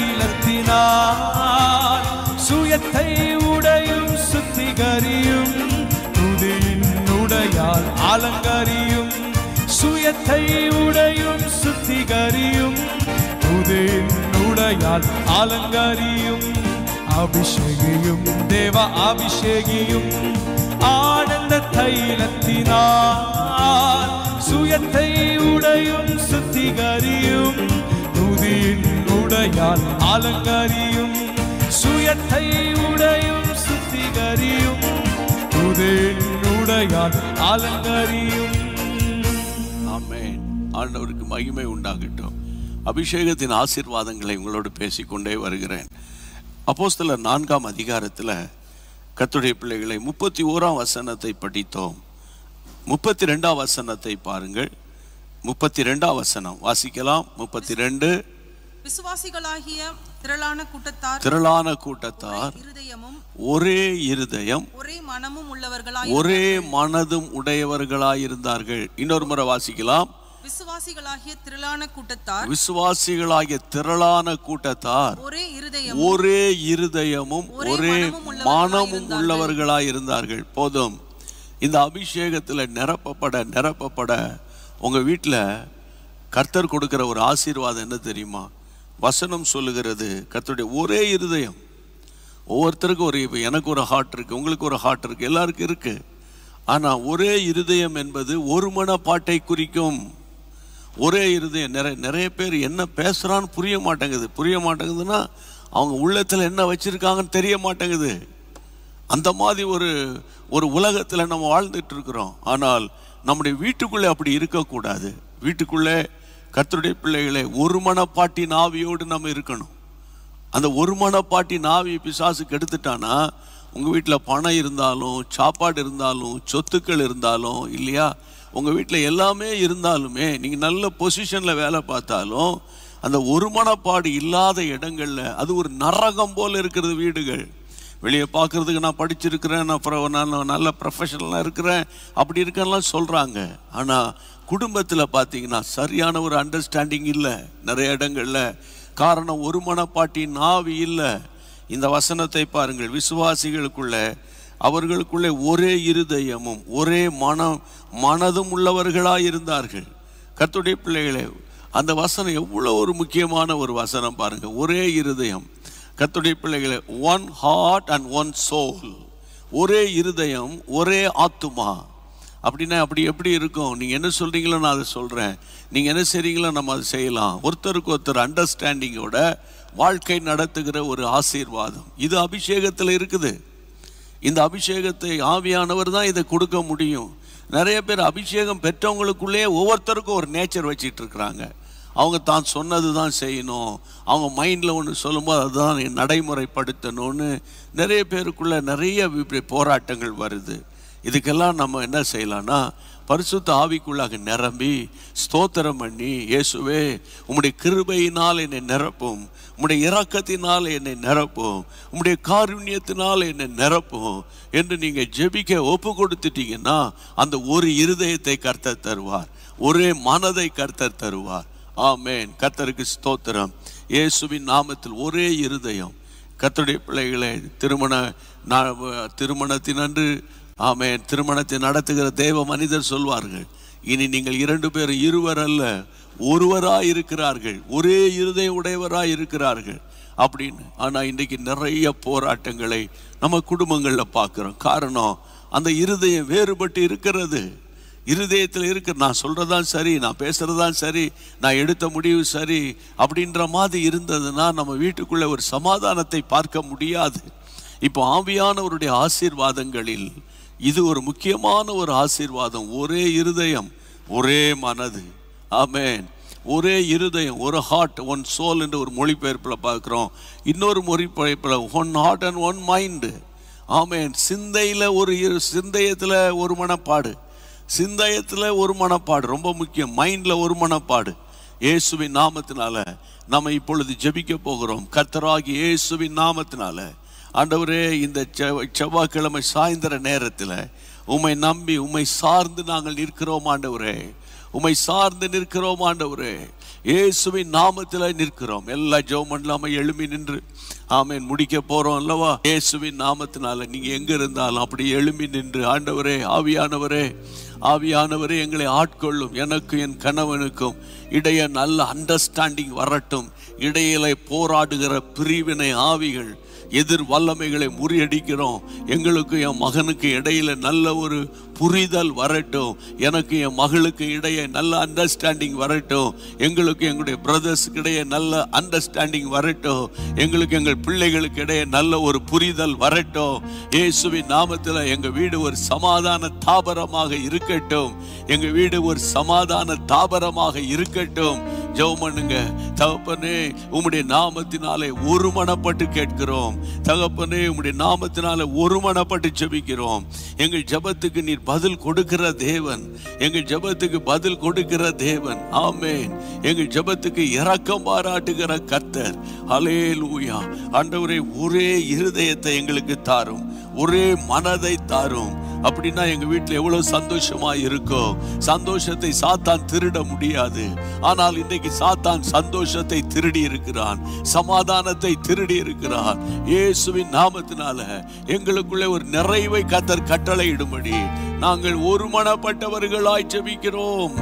தைலத்தினால் சுயத்தை உடையும் சுத்திகரியும் துதியின் உடையால் அலங்கரியும் சுயத்தை உடையும் சுத்திகரியும் துதியின் உடையால் அலங்கரியும் அபிஷேகியும் தேவ அபிஷேகியும் ஆனந்த தைலத்தினால் சுயத்தை உடையும் சுத்திகரியும் துதியின் உடையால் அலங்கரியும் சுயத்தை உடையும் சுத்திகரியும் துதியின் உடையால் அலங்கரியும் ஆமென் ஆண்டவருக்கு மகிமை உண்டாகட்டும் அபிஷேகத்தின் ஆசீர்வாதங்களை உங்களோடு பேசிக்கொண்டே வருகிறேன் அப்போஸ்தலர் நான்காம் அதிகாரத்தில் கர்த்தருடைய பிள்ளைகளை முப்பத்தி ஓராம் வசனத்தை படித்தோம் முப்பத்தி ரெண்டாம் வசனத்தை பாருங்கள் முப்பத்தி ரெண்டாம் வசனம் வாசிக்கலாம் முப்பத்தி ரெண்டு விசுவாசிகளாகிய திரளான கூட்டத்தார் திரளான கூட்டத்தார் இருதயமும் ஒரே இருதயம் ஒரே மனமும் உள்ளவர்களாய் ஒரே மனதும் உடையவர்களாயிருந்தார்கள் இன்னொரு முறை வாசிக்கலாம் விசுவாசிகளாகிய திரளான கூட்டத்தார் விசுவாசிகளாகிய திரளான கூட்டத்தார் ஒரே இருதயம் ஒரே இருதயமும் ஒரே ஒரே மனமும் மனமும் உள்ளவர்களாய் உள்ளவர்களாய் இருந்தார்கள் போதும் இந்த அபிஷேகத்துல நிரப்பப்பட நிரப்பப்பட உங்க வீட்டில் கர்த்தர் கொடுக்கிற ஒரு ஆசீர்வாதம் என்ன தெரியுமா வசனம் சொல்லுகிறது கர்த்தருடைய ஒரே இருதயம் ஒவ்வொருத்தருக்கும் ஒரு இப்போ எனக்கு ஒரு ஹார்ட் இருக்கு உங்களுக்கு ஒரு ஹார்ட் இருக்கு எல்லாருக்கும் இருக்கு ஆனா ஒரே இருதயம் என்பது ஒரு மனப்பாட்டை குறிக்கும் ஒரே இருதயம் நிறைய நிறைய பேர் என்ன பேசுறான்னு புரிய மாட்டேங்குது புரிய மாட்டேங்குதுன்னா அவங்க உள்ளத்துல என்ன வச்சிருக்காங்கன்னு தெரிய மாட்டேங்குது அந்த மாதிரி ஒரு ஒரு உலகத்தில் நம்ம வாழ்ந்துட்டு இருக்கிறோம் ஆனால் நம்முடைய வீட்டுக்குள்ளே அப்படி இருக்கக்கூடாது வீட்டுக்குள்ளே கர்த்தருடைய பிள்ளைகளை ஒரு மனப்பாட்டின் ஆவியோடு நம்ம இருக்கணும் அந்த ஒரு மனப்பாட்டி நாவி பிசாசு கெடுத்துட்டானா உங்க வீட்டில் பணம் இருந்தாலும் சாப்பாடு இருந்தாலும் சொத்துக்கள் இருந்தாலும் இல்லையா உங்க வீட்டில் எல்லாமே இருந்தாலுமே நீங்க நல்ல பொசிஷன்ல வேலை பார்த்தாலும் அந்த ஒரு மனப்பாடு இல்லாத இடங்கள்ல அது ஒரு நரகம் போல இருக்கிறது வீடுகள் வெளியே பார்க்கறதுக்கு நான் படிச்சிருக்கிறேன் நான் அப்புறம் நான் நல்ல ப்ரொஃபஷனலாக இருக்கிறேன் அப்படி இருக்கேன்லாம் சொல்கிறாங்க ஆனால் குடும்பத்தில் பார்த்தீங்கன்னா சரியான ஒரு அண்டர்ஸ்டாண்டிங் இல்லை நிறைய இடங்கள்ல காரணம் ஒரு மனப்பாட்டின் ஆவி இல்லை இந்த வசனத்தை பாருங்கள் விசுவாசிகளுக்குள்ள அவர்களுக்குள்ளே ஒரே இருதயமும் ஒரே மனம் மனதும் உள்ளவர்களாய் இருந்தார்கள் கர்த்தருடைய பிள்ளைகளே அந்த வசனம் எவ்வளோ ஒரு முக்கியமான ஒரு வசனம் பாருங்க ஒரே இருதயம் கர்த்தருடைய பிள்ளைகளே one heart and one soul ஒரே இருதயம் ஒரே ஆத்துமா அப்படின்னா அப்படி எப்படி இருக்கும் நீங்கள் என்ன சொல்கிறீங்களோ நான் அதை சொல்கிறேன் நீங்கள் என்ன செய்றீங்களோ நம்ம அதை செய்யலாம் ஒருத்தருக்கு ஒருத்தர் அண்டர்ஸ்டாண்டிங்கோட வாழ்க்கை நடத்துகிற ஒரு ஆசீர்வாதம் இது அபிஷேகத்தில் இருக்குது இந்த அபிஷேகத்தை ஆவியானவர் தான் இதை கொடுக்க முடியும் நிறைய பேர் அபிஷேகம் பெற்றவங்களுக்குள்ளே ஒவ்வொருத்தருக்கும் ஒரு நேச்சர் வச்சிட்டு இருக்கிறாங்க அவங்க தான் சொன்னது தான் செய்யணும் அவங்க மைண்டில் ஒன்று சொல்லும்போது அதுதான் நடைமுறைப்படுத்தணும்னு நிறைய பேருக்குள்ள நிறைய இப்படி போராட்டங்கள் வருது இதுக்கெல்லாம் நம்ம என்ன செய்யலாம்னா பரிசுத்த ஆவிக்குள்ளாக நிரம்பி ஸ்தோத்திரம் பண்ணி இயேசுவே உம்முடைய கிருபையினால் என்னை நிரப்பும் உம்முடைய இரக்கத்தினால் என்னை நிரப்பும் உம்முடைய காருண்யத்தினால் என்னை நிரப்பும் என்று நீங்க ஜெபிக்க ஒப்பு கொடுத்துட்டீங்கன்னா அந்த ஒரு இருதயத்தை கர்த்தர் தருவார் ஒரே மனதை கர்த்தர் தருவார் ஆமேன் கர்த்தருக்கு ஸ்தோத்திரம் இயேசுவின் நாமத்தில் ஒரே இருதயம் கர்த்தருடைய பிள்ளைகளே திருமண நா- திருமணத்தினன்று ஆமென் திருமணத்தை நடத்துகிற தேவ மனிதர் சொல்வார்கள் இனி நீங்கள் இரண்டு பேரும் இருவர் அல்ல ஒருவராய் இருக்கிறார்கள் ஒரே இருதயம் உடையவராய் இருக்கிறார்கள் அப்படின்னு ஆனா இன்றைக்கு நிறைய போராட்டங்களை நம்ம குடும்பங்கள்ல பார்க்கிறோம் காரணம் அந்த இருதயம் வேறுபட்டு இருக்கிறது இருதயத்தில் இருக்கு நான் சொல்றதான் சரி நான் பேசுறதான் சரி நான் எடுத்த முடிவு சரி அப்படின்ற மாதிரி இருந்ததுன்னா நம்ம வீட்டுக்குள்ள ஒரு சமாதானத்தை பார்க்க முடியாது இப்போ ஆவியானவருடைய ஆசீர்வாதங்களில் இது ஒரு முக்கியமான ஒரு ஆசீர்வாதம் ஒரே இருதயம் ஒரே மனது ஆமென் ஒரே இருதயம் ஒரு ஹார்ட் ஒன் சோல் என்று ஒரு மொழிபெயர்ப்பில் பார்க்குறோம் இன்னொரு மொழிபெயர்ப்பில் one heart and one mind ஆமென் சிந்தையில் ஒரு இரு சிந்தையத்தில் ஒரு மனப்பாடு சிந்தயத்தில் ஒரு மனப்பாடு ரொம்ப முக்கியம் மைண்டில் ஒரு மனப்பாடு இயேசுவின் நாமத்தினால நம்ம இப்பொழுது ஜெபிக்க போகிறோம் கர்த்தராகி இயேசுவின் நாமத்தினால ஆண்டவரே இந்த செவ்- செவ்வாய்க்கிழமை சாயந்தர நேரத்தில் உம்மை நம்பி உம்மை சார்ந்து நாங்கள் நிற்கிறோம் ஆண்டவரே உம்மை சார்ந்து நிற்கிறோம் ஆண்டவரே இயேசுவின் நாமத்தில் நிற்கிறோம் எல்லா ஜெபம் எழும்பி நின்று ஆமென் முடிக்க போறோம் அல்லவா இயேசுவின் நாமத்தினால நீங்க எங்க இருந்தாலும் அப்படி எழும்பி நின்று ஆண்டவரே ஆவியானவரே ஆவியானவரே எங்களை ஆட்கொள்ளும் எனக்கு என் கணவனுக்கும் இடையே நல்ல அண்டர்ஸ்டாண்டிங் வரட்டும் இடையில போராடுகிற பிரிவினை ஆவிகள் எதிர் வல்லமைகளை முறியடிக்கிறோம் எங்களுக்கு என் மகனுக்கு இடையில நல்ல ஒரு புரிதல் வரட்டும் எனக்கு என் மகளுக்கு இடையே நல்ல அண்டர்ஸ்டாண்டிங் வரட்டும் எங்களுக்கு எங்களுடைய பிரதர்ஸுக்கு இடையே நல்ல அண்டர்ஸ்டாண்டிங் வரட்டும் எங்களுக்கு எங்கள் பிள்ளைகளுக்கு இடையே நல்ல ஒரு புரிதல் வரட்டும் இயேசுவின் நாமத்தில் எங்க வீடு ஒரு சமாதான தாபரமாக இருக்கட்டும் எங்க வீடு ஒரு சமாதான தாபரமாக இருக்கட்டும் ஜெபம் பண்ணுங்க தகப்பனே உம்முடைய நாமத்தினாலே ஒருமனப்பட்டு கேட்கிறோம் தகப்பனே உம்முடைய நாமத்தினாலே ஒருமனப்பட்டு ஜெபிக்கிறோம் எங்கள் ஜெபத்துக்கு நீர் பதில் கொடுக்கிற தேவன் எங்கள் ஜெபத்துக்கு பதில் கொடுக்கிற தேவன் ஆமென் எங்கள் ஜெபத்துக்கு இரக்கம் பாராட்டுகிற கர்த்தர் ஹalleluya ஆண்டவரே ஒரே இருதயத்தை எங்களுக்கு தாரும் ஒரே மனதை தாரும் அப்படின்னா எங்க வீட்டில் எவ்வளவு சந்தோஷமா இருக்கும் சந்தோஷத்தை சாத்தான் திருட முடியாது ஆனால் இன்றைக்கு சாத்தான் சந்தோஷத்தை திருடி இருக்கிறான் சமாதானத்தை திருடி இருக்கிறான் இயேசுவின் நாமத்தினால எங்களுக்குள்ளே ஒரு நிறைவை கத்தர் கட்டளையிடும்படி நாங்கள் ஒருமனப்பட்டவர்களாய் ஜெபிக்கிறோம்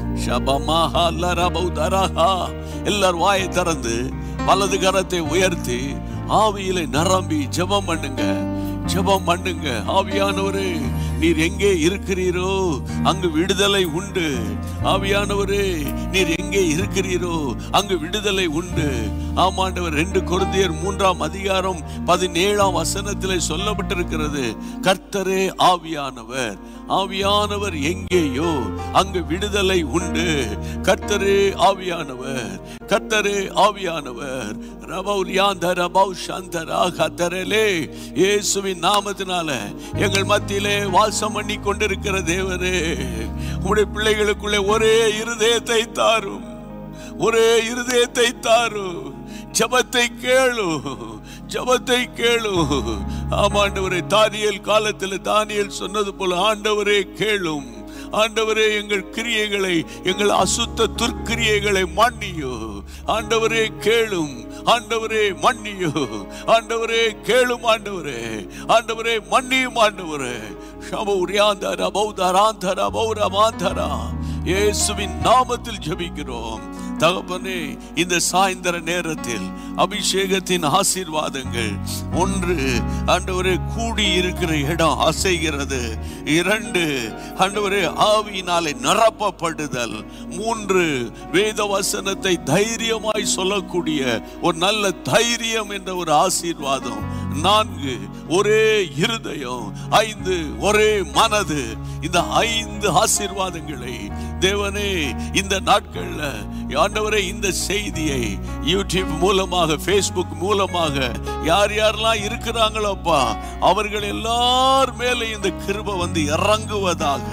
ஷபமஹா லரபௌதரஹா. எல்லார் வாயை திறந்து வலது கரத்தை உயர்த்தி ஆவியிலே நிரம்பி ஜெபம் பண்ணுங்க ஜெபம் பண்ணுங்க ஆவியானவரே நீர் எங்கே இருக்கிறீரோ அங்கு விடுதலை உண்டு ஆவியானவரே நீர் எங்கே இருக்கிறீரோ அங்கு விடுதலை உண்டு ஆமாண்டவர் ரெண்டு கொருந்தியர் மூன்றாம் அதிகாரம் பதினேழாம் வசனத்திலே சொல்லப்பட்டிருக்கிறது கர்த்தரே ஆவியானவர் ஆவியானவர் எங்கேயோ அங்கு விடுதலை உண்டு கர்த்தரே ஆவியானவர் கர்த்தரே ஆவியானவர் ரபௌரியாந்தர பௌஷந்தரா கத்தரலே இயேசுவின் நாமத்தினால எங்கள் மத்தியிலே வாசம் பண்ணி கொண்டிருக்கிற தேவரே உம்முடைய பிள்ளைகளுக்குள்ளே ஒரே இருதயத்தை தாரும் ஒரே இருதயத்தை தாரும் ஜபத்தை கேளு ஜபத்தை கேளு ஆமாண்டவரே தானியல் காலத்தில் தானியல் சொன்னது போல ஆண்டவரே கேளும் ஆண்டவரே எங்கள் கிரியைகளை எங்கள் அசுத்த துர்க்கிரியைகளை மன்னியோ ஆண்டவரே கேளும் ஆண்டவரே மன்னியோ ஆண்டவரே கேளும் ஆண்டவரே ஆண்டவரே மன்னியும் ஆண்டவரே ஷபௌரியாந்தர பௌதராந்தர பௌரமாந்தரா இயேசுவின் நாமத்தில் ஜெபிக்கிறோம் தகப்பனே இந்த சாயந்தர நேரத்தில் அபிஷேகத்தின் ஆசீர்வாதங்கள் ஒன்று ஆண்டவரே கூடி இருக்கிற இடம் அசைகிறது இரண்டு ஆண்டவரே ஆவியினாலே நிரப்பப்படுதல் மூன்று வேத வசனத்தை தைரியமாய் சொல்லக்கூடிய ஒரு நல்ல தைரியம் என்ற ஒரு ஆசீர்வாதம் நான்கு ஒரே இருதயம் ஐந்து ஒரே மனது இந்த ஐந்து ஆசீர்வாதங்களை தேவனே இந்த நாட்கள்ல ஆண்டவரே இந்த செய்தியை யூடியூப் மூலமாக ஃபேஸ்புக் மூலமாக யார் யாரெல்லாம் இருக்கிறாங்களோப்பா அவர்கள் எல்லார் மேலே இந்த கிருபை வந்து இறங்குவதாக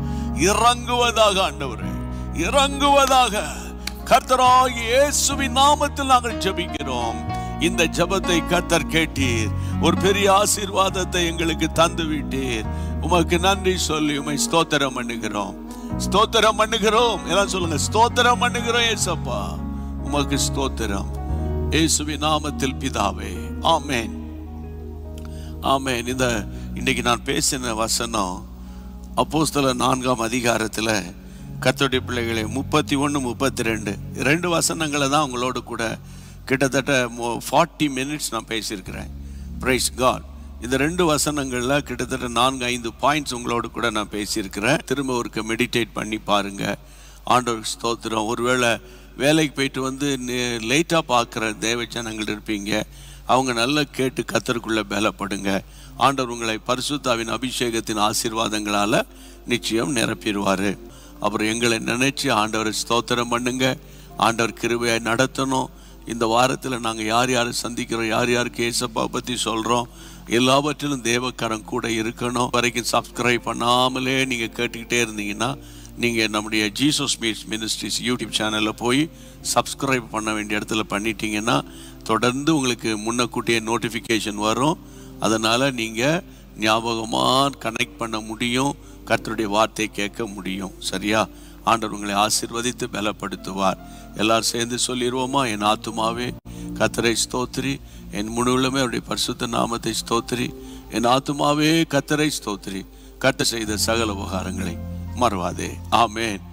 இறங்குவதாக ஆண்டவரே இறங்குவதாக கர்த்தராகிய இயேசுவின் நாமத்தில் நாங்கள் ஜெபிக்கிறோம் இந்த ஜெபத்தை கர்த்தர் கேட்டீர் ஒரு பெரிய ஆசீர்வாதத்தை எங்களுக்கு தந்து விட்டீர் உமக்கு நன்றி சொல்லி உமை ஸ்தோத்திரம் பண்ணுகிறோம் ஸ்தோத்திரம் பண்ணுகிறோம் எல்லாம் சொல்லுங்க ஸ்தோத்திரம் பண்ணுகிறோம் ஏசப்பா உமக்கு ஸ்தோத்திரம் இயேசுவின் நாமத்தில் பிதாவே ஆமென் ஆமென் இந்த இன்னைக்கு நான் பேசின வசனம் அப்போஸ்தல நான்காம் அதிகாரத்தில் கர்த்தருடைய பிள்ளைகளை முப்பத்தி ஒன்று முப்பத்தி ரெண்டு ரெண்டு வசனங்களை தான் உங்களோடு கூட கிட்டத்தட்ட ஃபார்ட்டி மினிட்ஸ் நான் பேசியிருக்கிறேன் பிரைஸ் காட் இந்த ரெண்டு வசனங்களில் கிட்டத்தட்ட நான்கு ஐந்து பாயிண்ட்ஸ் உங்களோடு கூட நான் பேசியிருக்கிறேன் திரும்ப ஒருக்க மெடிடேட் பண்ணி பாருங்க ஆண்டவர் ஸ்தோத்திரம் ஒருவேளை வேலைக்கு போயிட்டு வந்து லேட்டாக பார்க்குற தேவ ஜனங்கள் இருப்பீங்க அவங்க நல்லா கேட்டு கத்தருக்குள்ள பலப்படுங்க ஆண்டவர் உங்களை பரிசுத்தாவின் அபிஷேகத்தின் ஆசீர்வாதங்களால நிச்சயம் நிரப்பிடுவார் அப்புறம் எங்களை நினைச்சு ஆண்டவரை ஸ்தோத்திரம் பண்ணுங்க ஆண்டவர் கிருபையை நடத்தணும் இந்த வாரத்தில் நாங்கள் யார் யாரை சந்திக்கிறோம் யார் யாருக்கு ஏசப்பா பற்றி சொல்கிறோம் எல்லாவற்றிலும் தேவக்கரம் கூட இருக்கணும் வரைக்கும் சப்ஸ்கிரைப் பண்ணாமலே நீங்கள் கேட்டுக்கிட்டே இருந்தீங்கன்னா நீங்கள் நம்முடைய ஜீசஸ் மீட்ஸ் மினிஸ்ட்ரிஸ் யூடியூப் சேனலில் போய் சப்ஸ்கிரைப் பண்ண வேண்டிய இடத்துல பண்ணிட்டீங்கன்னா தொடர்ந்து உங்களுக்கு முன்னக்கூட்டியே நோட்டிஃபிகேஷன் வரும் அதனால் நீங்கள் ஞாபகமாக கனெக்ட் பண்ண முடியும் கர்த்தருடைய வார்த்தை கேட்க முடியும் சரியா ஆண்டவர் உங்களை ஆசீர்வதித்து பலப்படுத்துவார் எல்லாரும் சேர்ந்து சொல்லிடுவோமா என் ஆத்துமாவே கத்தரை ஸ்தோத்திரி என் முழுவலுமே அவருடைய பரிசுத்த நாமத்தை ஸ்தோத்திரி என் ஆத்துமாவே கத்தரை ஸ்தோத்திரி கத்த செய்த சகல உபகாரங்களை மறவாதே ஆமென்